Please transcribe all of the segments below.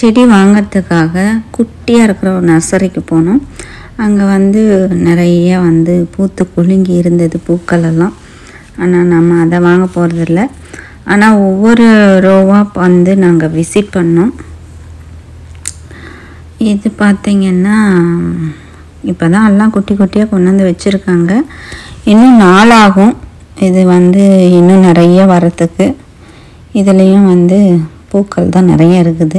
செடி வாங்கிறதுக்காக குட்டியாக இருக்கிற ஒரு நர்சரிக்கு போனோம் அங்கே வந்து நிறைய வந்து பூத்து குலுங்கி இருந்தது பூக்கள் எல்லாம் ஆனால் நம்ம அதை வாங்க போகிறதில்ல ஆனால் ஒவ்வொரு ரோவாக வந்து நாங்கள் விசிட் பண்ணோம் இது பார்த்திங்கன்னா இப்போ தான் எல்லாம் குட்டி குட்டியாக கொண்டு வந்து வச்சுருக்காங்க இன்னும் நாளாகும் இது வந்து இன்னும் நிறைய வரத்துக்கு இதுலேயும் வந்து பூக்கள் தான் நிறைய இருக்குது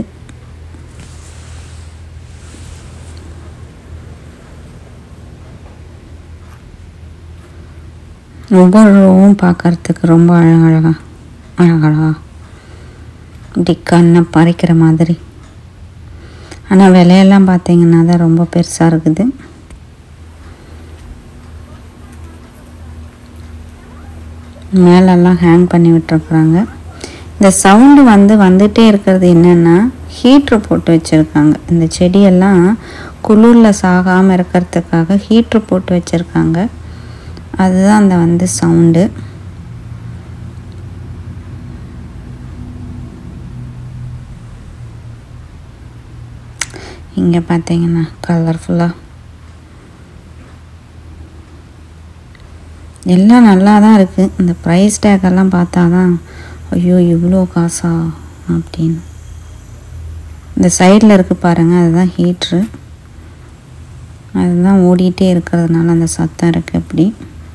ஒவ்வொரு ரோவும் பார்க்கறதுக்கு ரொம்ப அழகழகா அழகழகா இப்படி கண்ணை பறிக்கிற மாதிரி ஆனால் விலையெல்லாம் பார்த்தீங்கன்னா தான் ரொம்ப பெருசாக இருக்குது மேலெல்லாம் ஹேங் பண்ணி விட்டுருக்குறாங்க இந்த சவுண்டு வந்து வந்துட்டே இருக்கிறது என்னென்னா ஹீட்ரு போட்டு வச்சுருக்காங்க இந்த செடியெல்லாம் குளிரில் சாகாமல் இருக்கிறதுக்காக ஹீட்ரு போட்டு வச்சுருக்காங்க அதுதான் அந்த வந்து சவுண்டு இங்கே பார்த்தீங்கன்னா கலர்ஃபுல்லாக எல்லாம் நல்லா தான் இருக்குது இந்த ப்ரைஸ் டேக்கெல்லாம் பார்த்தா தான் ஐயோ இவ்வளோ காசா அப்படின்னு இந்த சைடில் இருக்குது பாருங்கள் அதுதான் ஹீட்ரு அதுதான் ஓடிட்டே இருக்கிறதுனால அந்த சத்தம் இருக்குது அப்படி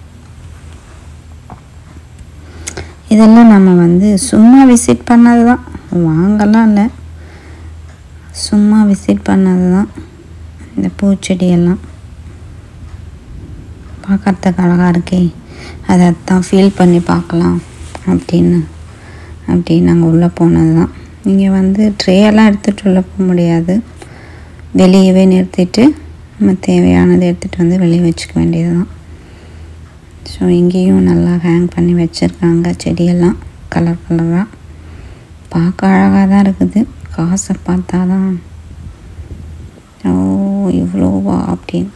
இதெல்லாம் நம்ம வந்து சும்மா விசிட் பண்ணது தான் வாங்கலாம் இல்லை சும்மா விசிட் பண்ணது தான் இந்த பூச்செடியெல்லாம் பார்க்கறதுக்கு அழகாக இருக்கே அதை தான் ஃபீல் பண்ணி பார்க்கலாம் அப்படின்னு அப்படின்னு நாங்கள் உள்ளே போனது தான் இங்கே வந்து ட்ரேயெல்லாம் எடுத்துகிட்டு உள்ளே போக முடியாது வெளியவே நிறுத்திட்டு நம்ம தேவையானதை எடுத்துகிட்டு வந்து வெளியே வச்சுக்க வேண்டியது தான் ஸோ இங்கேயும் நல்லா ஹேங் பண்ணி வச்சுருக்காங்க செடியெல்லாம் கலர் கலராக பார்க்க அழகாக தான் இருக்குது காசை பார்த்தா தான் ஓ இவ்வளோவா அப்படின்னு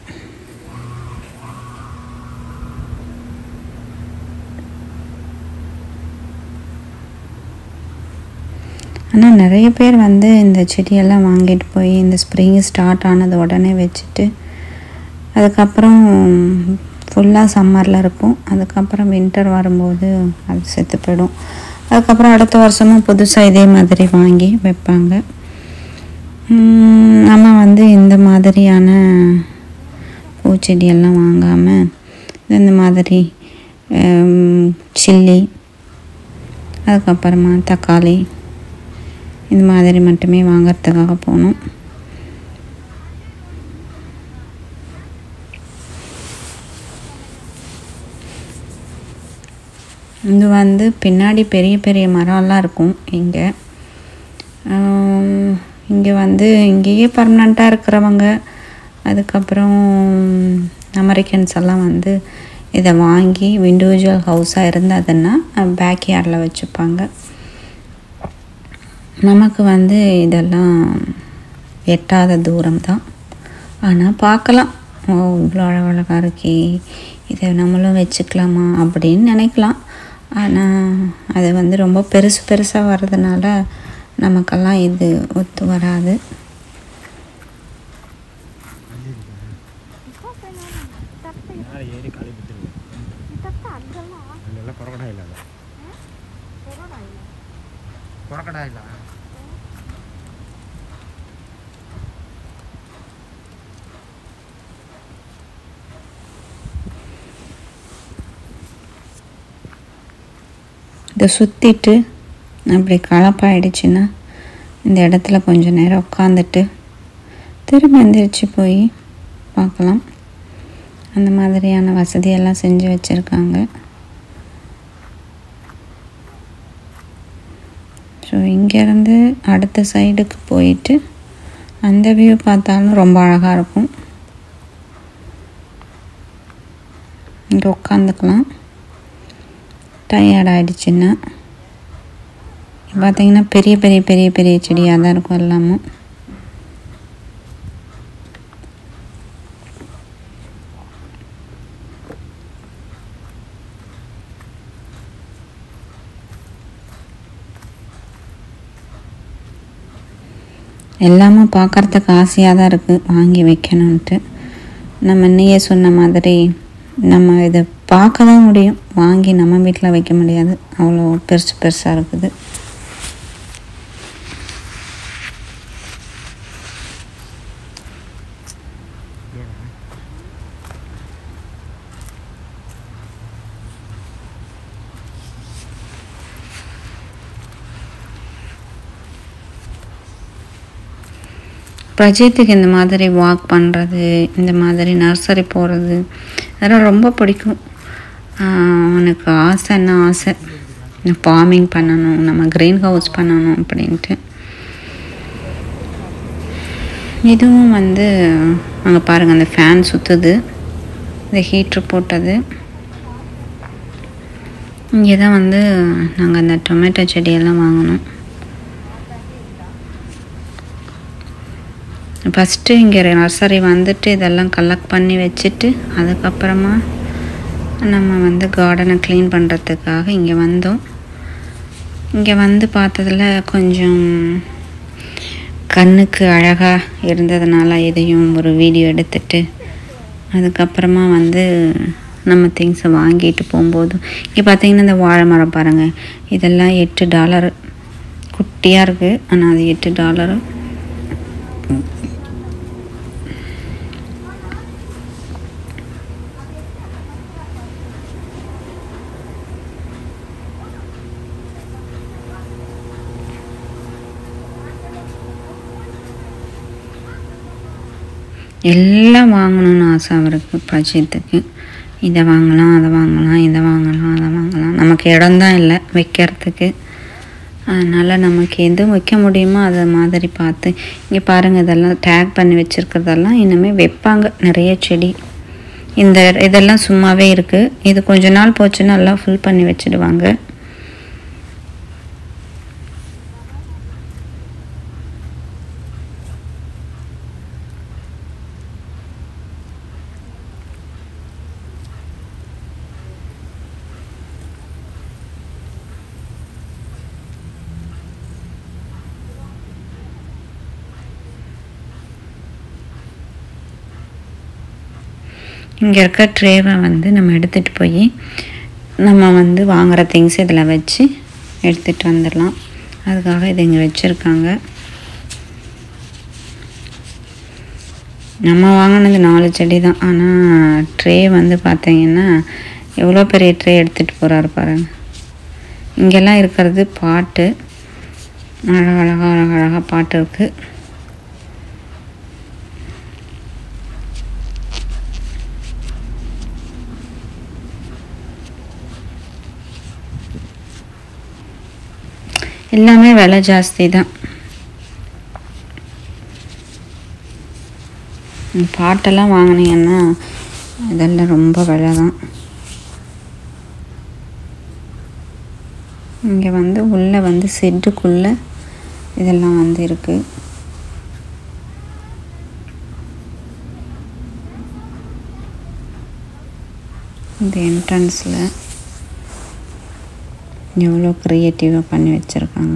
ஆனால் நிறைய பேர் வந்து இந்த செடியெல்லாம் வாங்கிட்டு போய் இந்த ஸ்ப்ரிங் ஸ்டார்ட் ஆனது உடனே வச்சுட்டு அதுக்கப்புறம் ஃபுல்லாக சம்மரில் இருக்கும் அதுக்கப்புறம் வின்டர் வரும்போது அது செத்து போயிடும் அதுக்கப்புறம் அடுத்த வருஷமும் புதுசாக இதே மாதிரி வாங்கி வைப்பாங்க உம், நம்ம வந்து இந்த மாதிரியான பூச்செடியெல்லாம் வாங்காமல் இந்த மாதிரி சில்லி அதுக்கப்புறமா தக்காளி இந்த மாதிரி மட்டுமே வாங்கிறதுக்காக போனோம் இது வந்து பின்னாடி பெரிய பெரிய மரம்லாம் இருக்கும் இங்கே இங்கே வந்து இங்கேயே பர்மனண்ட்டாக இருக்கிறவங்க அதுக்கப்புறம் அமெரிக்கன்ஸ் எல்லாம் வந்து இதை வாங்கி இண்டிவிஜுவல் ஹவுஸாக இருந்ததுன்னா பேக் யார்டில் வச்சுப்பாங்க நமக்கு வந்து இதெல்லாம் எட்டாத தூரம் தான் ஆனால் பார்க்கலாம் ஓ இவ்வளோ அழகழகாக இருக்கே இதை நம்மளும் வச்சுக்கலாமா அப்படின்னு நினைக்கலாம் ஆனால் அது வந்து ரொம்ப பெருசு பெருசாக வர்றதுனால நமக்கெல்லாம் இது ஒத்து வராது மேலே ஏறி காலி பிடிச்சிருக்கு அங்கெல்லாம் கொரக்கடா இல்லை கொரக்கடா இல்லை இதை சுற்றிட்டு அப்படி கலப்பாயிடுச்சுன்னா இந்த இடத்துல கொஞ்சம் நேரம் உட்காந்துட்டு திரும்ப எந்திரிச்சு போய் பார்க்கலாம் அந்த மாதிரியான வசதியெல்லாம் செஞ்சு வச்சுருக்காங்க ஸோ இங்கேருந்து அடுத்த சைடுக்கு போயிட்டு அந்த வியூ பார்த்தாலும் ரொம்ப அழகாக இருக்கும் இங்கே உட்காந்துக்கலாம் டயர்ட் ஆகிடுச்சுன்னா பார்த்தீங்கன்னா பெரிய பெரிய பெரிய பெரிய செடியாக தான் இருக்கும் எல்லாமும் எல்லாமே பார்க்குறதுக்கு ஆசையாக தான் இருக்குது வாங்கி வைக்கணுன்ட்டு நம்ம நீயே சொன்ன மாதிரி நம்ம இதை பார்க்க தான் முடியும் வாங்கி நம்ம வீட்டில் வைக்க முடியாது அவ்வளோ பெருசு பெருசாக இருக்குது பிரஜித்துக்கு இந்த மாதிரி வாக் பண்ணுறது இந்த மாதிரி நர்சரி போகிறது அதெல்லாம் ரொம்ப பிடிக்கும் ஆஹ் அவனுக்கு ஆசைன்னா ஆசை ஃபார்மிங் பண்ணணும் நம்ம க்ரீன் ஹவுஸ் பண்ணணும் அப்படின்ட்டு இதுவும் வந்து அங்கே பாருங்கள் அந்த ஃபேன் சுற்றுது இந்த ஹீட்ரு போட்டது இங்கே தான் வந்து நாங்கள் அந்த டொமேட்டோ செடியெல்லாம் வாங்கினோம் ஃபஸ்ட்டு இங்கே நர்சரி வந்துட்டு இதெல்லாம் கலெக்ட் பண்ணி வச்சுட்டு அதுக்கப்புறமா நம்ம வந்து கார்டனை க்ளீன் பண்ணுறதுக்காக இங்கே வந்தோம் இங்கே வந்து பார்த்ததுல கொஞ்சம் கண்ணுக்கு அழகாக இருந்ததுனால இதையும் ஒரு வீடியோ எடுத்துட்டு அதுக்கப்புறமா வந்து நம்ம திங்ஸை வாங்கிட்டு போகும்போது இங்கே பார்த்தீங்கன்னா இந்த வாழை மரம் பாருங்கள் இதெல்லாம் எட்டு டாலர் குட்டியாக இருக்குது ஆனால் அது எட்டு டாலரு எல்லாம் வாங்கணும்னு ஆசை அவருக்கு பிரஜித்துக்கு இதை வாங்கலாம் அதை வாங்கலாம் இதை வாங்கலாம் அதை வாங்கலாம் நமக்கு இடம்தான் இல்லை வைக்கிறதுக்கு அதனால் நமக்கு எது வைக்க முடியுமோ அதை மாதிரி பார்த்து இங்கே பாருங்கள் இதெல்லாம் டேக் பண்ணி வச்சுருக்கிறதெல்லாம் இனிமேல் வைப்பாங்க நிறைய செடி இந்த இதெல்லாம் சும்மாவே இருக்குது இது கொஞ்ச நாள் போச்சுன்னா எல்லாம் ஃபுல் பண்ணி வச்சுடுவாங்க இங்கே இருக்க ட்ரேவை வந்து நம்ம எடுத்துகிட்டு போய் நம்ம வந்து வாங்குகிற திங்ஸ் இதில் வச்சு எடுத்துகிட்டு வந்துடலாம் அதுக்காக இது இங்கே வச்சுருக்காங்க நம்ம வாங்கினது நாலு செடி தான் ஆனால் ட்ரே வந்து பார்த்தீங்கன்னா எவ்வளோ பெரிய ட்ரே எடுத்துகிட்டு போகிறாரு பாருங்க இங்கெல்லாம் இருக்கிறது பாட்டு அழகழகாக அழகழகாக பாட்டு இருக்குது எல்லாமே விலை ஜாஸ்தி தான் இந்த பாட்டெல்லாம் வாங்கினீங்கன்னா இதெல்லாம் ரொம்ப விலை தான் இங்கே வந்து உள்ளே வந்து செட்டுக்குள்ளே இதெல்லாம் வந்து இருக்குது இந்த என்ட்ரன்ஸில் எவ்வளோ க்ரியேட்டிவாக பண்ணி வச்சுருக்காங்க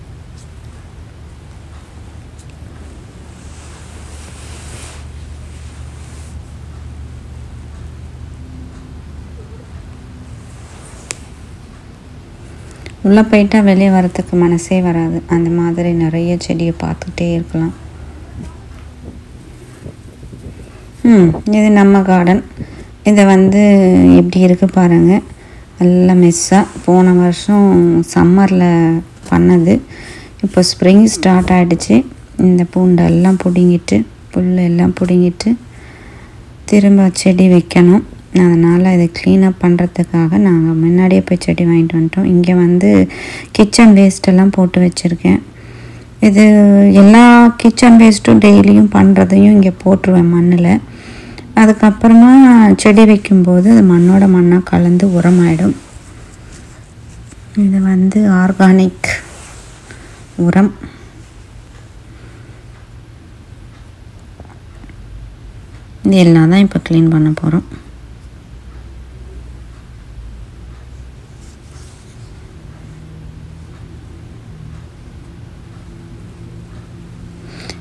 உள்ளே போயிட்டா வெளியே வரத்துக்கு மனசே வராது அந்த மாதிரி நிறைய செடியை பார்த்துக்கிட்டே இருக்கலாம் ம் இது நம்ம கார்டன் இதை வந்து எப்படி இருக்குது பாருங்கள் நல்லா மெஸ்ஸாக போன வருஷம் சம்மரில் பண்ணது இப்போ ஸ்ப்ரிங் ஸ்டார்ட் ஆகிடுச்சு இந்த பூண்டெல்லாம் பிடுங்கிட்டு புல் எல்லாம் பிடுங்கிட்டு திரும்ப செடி வைக்கணும் அதனால் இதை க்ளீனப் பண்ணுறதுக்காக நாங்கள் முன்னாடியே போய் செடி வாங்கிட்டு வந்துட்டோம் இங்கே வந்து கிச்சன் வேஸ்ட்டெல்லாம் போட்டு வச்சுருக்கேன் இது எல்லா கிச்சன் வேஸ்ட்டும் டெய்லியும் பண்ணுறதையும் இங்கே போட்டுருவேன் மண்ணில் அதுக்கப்புறமா செடி வைக்கும்போது அது மண்ணோட மண்ணாக கலந்து உரமாயிடும் இது வந்து ஆர்கானிக் உரம் இது எல்லாம் தான் இப்போ க்ளீன் பண்ண போகிறோம்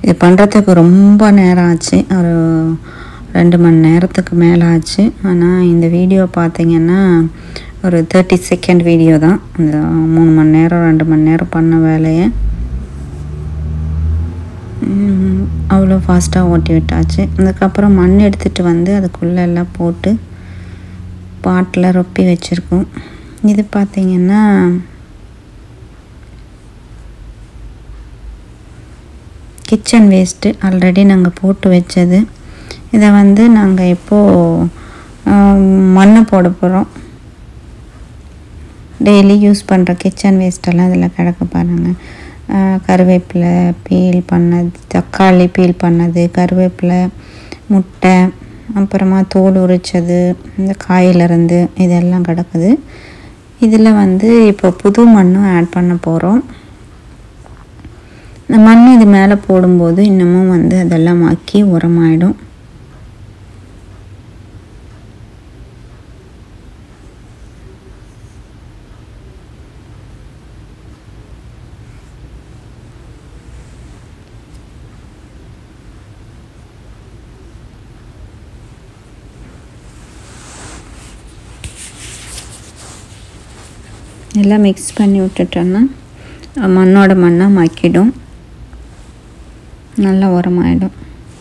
இது பண்ணுறதுக்கு ரொம்ப நேரம் ஆச்சு ஒரு ரெண்டு மணி நேரத்துக்கு மேலே ஆச்சு ஆனால் இந்த வீடியோ பார்த்தீங்கன்னா ஒரு தேர்ட்டி செகண்ட் வீடியோ தான் அந்த மூணு மணி நேரம் ரெண்டு மணி நேரம் பண்ண வேலையை ம், அவ்வளோ ஃபாஸ்ட்டாக ஓட்டி விட்டாச்சு அதுக்கப்புறம் மண் எடுத்துகிட்டு வந்து அதுக்குள்ளே எல்லாம் போட்டு பாட்டில் ரொப்பி வச்சுருக்கோம் இது பார்த்திங்கன்னா கிச்சன் வேஸ்ட்டு ஆல்ரெடி நாங்கள் போட்டு வச்சது இதை வந்து நாங்கள் இப்போது மண்ணை போட போகிறோம் டெய்லி யூஸ் பண்ணுற கிச்சன் வேஸ்ட்டெல்லாம் இதில் கிடக்க பாருங்கள் ஆஹ் கருவேப்பிலை பீல் பண்ணது தக்காளி பீல் பண்ணது கருவேப்பிலை முட்டை அப்புறமா தோல் உரிச்சது இந்த காயிலிருந்து இதெல்லாம் கிடக்குது இதில் வந்து இப்போ புது மண்ணும் ஆட் பண்ண போகிறோம் இந்த மண் இது மேலே போடும்போது இன்னமும் வந்து அதெல்லாம் மக்கி உரமாயிடும் எல்லாம் மிக்ஸ் பண்ணி விட்டுட்டோன்னா மண்ணோட மண்ணாக மக்கிடும் நல்லா உரமாயிடும்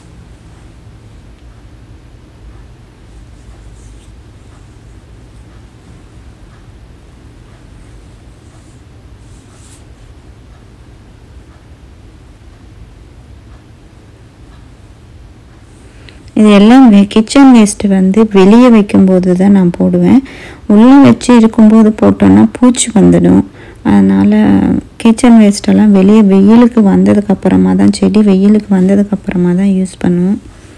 இது எல்லாம் கிச்சன் வேஸ்ட்டு வந்து வெளியே வைக்கும்போது தான் நான் போடுவேன் உள்ளே வச்சு இருக்கும்போது போட்டோன்னா பூச்சி வந்துடும் அதனால் கிச்சன் வேஸ்ட்டெல்லாம் வெளியே வெயிலுக்கு வந்ததுக்கப்புறமா தான் செடி வெயிலுக்கு வந்ததுக்கப்புறமா தான் யூஸ் பண்ணுவோம்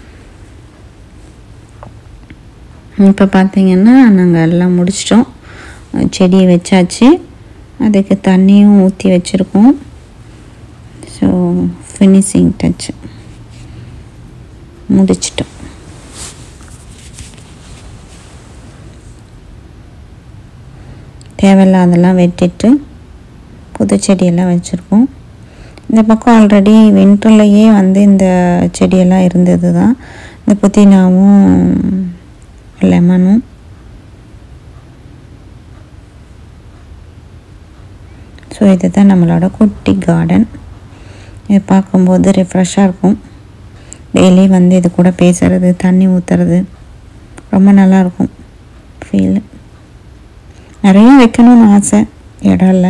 இப்போ பார்த்தீங்கன்னா நாங்கள் எல்லாம் முடிச்சிட்டோம் செடியை வச்சாச்சு அதுக்கு தண்ணியும் ஊற்றி வச்சுருக்கோம் ஸோ ஃபினிஷிங் டச் முடிச்சிட்டோம் தேவையில்லாதெல்லாம் வெட்டிட்டு புது செடியெல்லாம் வச்சுருக்கோம் இந்த பக்கம் ஆல்ரெடி வின்டர்லேயே வந்து இந்த செடியெல்லாம் இருந்தது தான் இந்த புதினாவும் லெமனும் ஸோ இதுதான் நம்மளோட குட்டி கார்டன் இது பார்க்கும்போது ரெஃப்ரெஷ்ஷாக இருக்கும் டெய்லி வந்து இது கூட பேசுறது தண்ணி ஊற்றுறது ரொம்ப நல்லாயிருக்கும் ஃபீல் நிறைய வைக்கணும்னு ஆசை இடம் இல்லை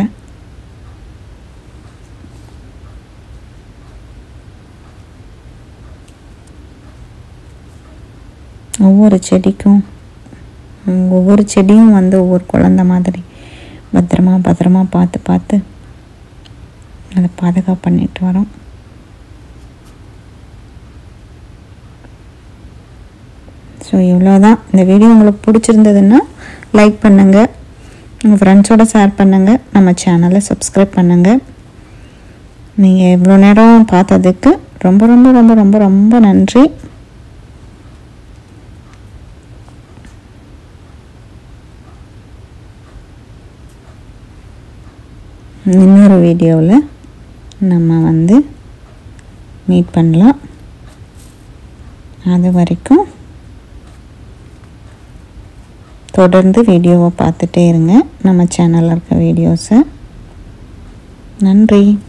ஒவ்வொரு செடிக்கும் ம், ஒவ்வொரு செடியும் வந்து ஒவ்வொரு குழந்த மாதிரி பத்திரமா பத்திரமா பார்த்து பார்த்து அதை பாதுகாப்பு பண்ணிட்டு வரோம் ஸோ இவ்வளோதான் இந்த வீடியோ உங்களுக்கு பிடிச்சிருந்ததுன்னா லைக் பண்ணுங்கள் உங்கள் ஃப்ரெண்ட்ஸோட ஷேர் பண்ணுங்கள் நம்ம சேனலை சப்ஸ்கிரைப் பண்ணுங்கள் நீங்கள் இவ்வளோ நேரம் பார்த்ததுக்கு ரொம்ப ரொம்ப ரொம்ப ரொம்ப ரொம்ப நன்றி இன்னொரு வீடியோவில் நம்ம வந்து மீட் பண்ணலாம் அது வரைக்கும் தொடர்ந்து வீடியோவை பார்த்துட்டே இருங்க நம்ம சேனலில் இருக்க வீடியோஸை நன்றி